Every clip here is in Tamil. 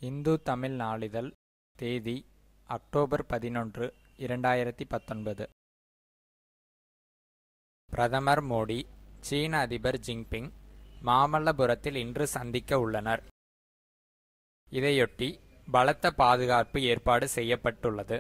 இந்து தமிழ் நாளிதழ் தேதி அக்டோபர் பதினொன்று இரண்டாயிரத்தி பத்தொன்பது பிரதமர் மோடி சீன அதிபர் ஜின்பிங் மாமல்லபுரத்தில் இன்று சந்திக்க உள்ளனர் இதையொட்டி பலத்த பாதுகாப்பு ஏற்பாடு செய்யப்பட்டுள்ளது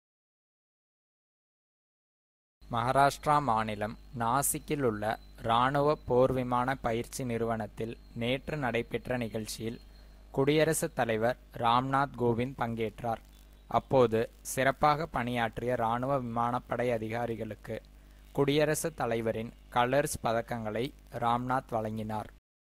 மகாராஷ்டிரா மாநிலம் நாசிக்கில் உள்ள இராணுவ போர் விமான பயிற்சி நிறுவனத்தில் நேற்று நடைபெற்ற நிகழ்ச்சியில் குடியரசுத் தலைவர் ராம்நாத் கோவிந்த் பங்கேற்றார் அப்போது சிறப்பாக பணியாற்றிய இராணுவ விமானப்படை அதிகாரிகளுக்கு குடியரசுத் தலைவரின் கலர்ஸ் பதக்கங்களை ராம்நாத் வழங்கினார்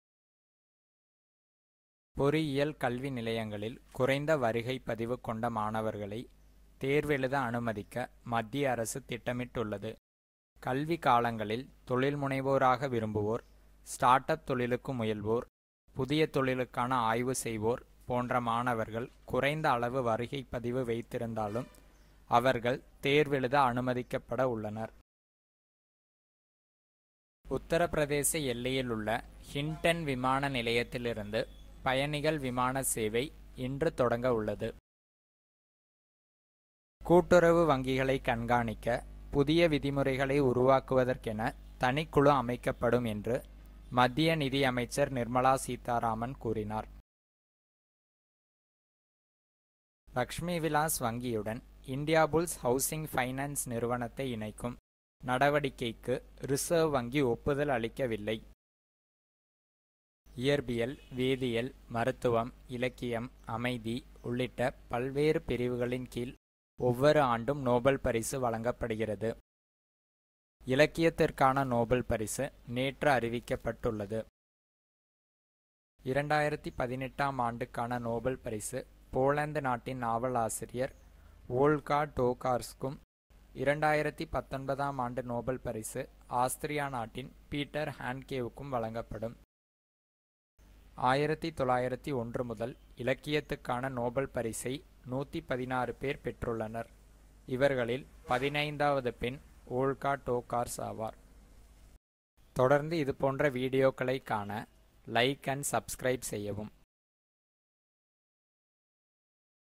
பொறியியல் கல்வி நிலையங்களில் குறைந்த வருகை பதிவு கொண்ட மாணவர்களை தேர்வெழுத அனுமதிக்க மத்திய அரசு திட்டமிட்டுள்ளது கல்வி காலங்களில் தொழில் முனைவோராக விரும்புவோர் ஸ்டார்ட் அப் தொழிலுக்கு முயல்வோர் புதிய தொழிலுக்கான ஆய்வு செய்வோர் போன்ற மாணவர்கள் குறைந்த அளவு வருகை பதிவு வைத்திருந்தாலும் அவர்கள் தேர்வெழுத அனுமதிக்கப்பட உள்ளனர் உத்தரப்பிரதேச எல்லையில் உள்ள ஹிண்டன் விமான நிலையத்திலிருந்து பயணிகள் விமான சேவை இன்று தொடங்க உள்ளது கூட்டுறவு வங்கிகளை கண்காணிக்க புதிய விதிமுறைகளை உருவாக்குவதற்கென தனிக்குழு அமைக்கப்படும் என்று மத்திய நிதி அமைச்சர் நிர்மலா சீதாராமன் கூறினார் லக்ஷ்மி விலாஸ் வங்கியுடன் இந்தியா புல்ஸ் ஹவுசிங் ஃபைனான்ஸ் நிறுவனத்தை இணைக்கும் நடவடிக்கைக்கு ரிசர்வ் வங்கி ஒப்புதல் அளிக்கவில்லை இயற்பியல் வேதியியல் மருத்துவம் இலக்கியம் அமைதி உள்ளிட்ட பல்வேறு பிரிவுகளின் கீழ் ஒவ்வொரு ஆண்டும் நோபல் பரிசு வழங்கப்படுகிறது இலக்கியத்திற்கான நோபல் பரிசு நேற்று அறிவிக்கப்பட்டுள்ளது இரண்டாயிரத்தி பதினெட்டாம் ஆண்டுக்கான நோபல் பரிசு போலந்து நாட்டின் நாவலாசிரியர் ஓல்கா டோகார்ஸ்க்கும் இரண்டாயிரத்தி பத்தொன்பதாம் ஆண்டு நோபல் பரிசு ஆஸ்திரியா நாட்டின் பீட்டர் ஹான்கேவுக்கும் வழங்கப்படும் ஆயிரத்தி தொள்ளாயிரத்தி ஒன்று முதல் இலக்கியத்துக்கான நோபல் பரிசை நூற்றி பதினாறு பேர் பெற்றுள்ளனர் இவர்களில் பதினைந்தாவது பெண் ஓல்கா டோகார்ஸ் ஆவார் தொடர்ந்து இது போன்ற வீடியோக்களை காண லைக் அண்ட் சப்ஸ்கிரைப் செய்யவும்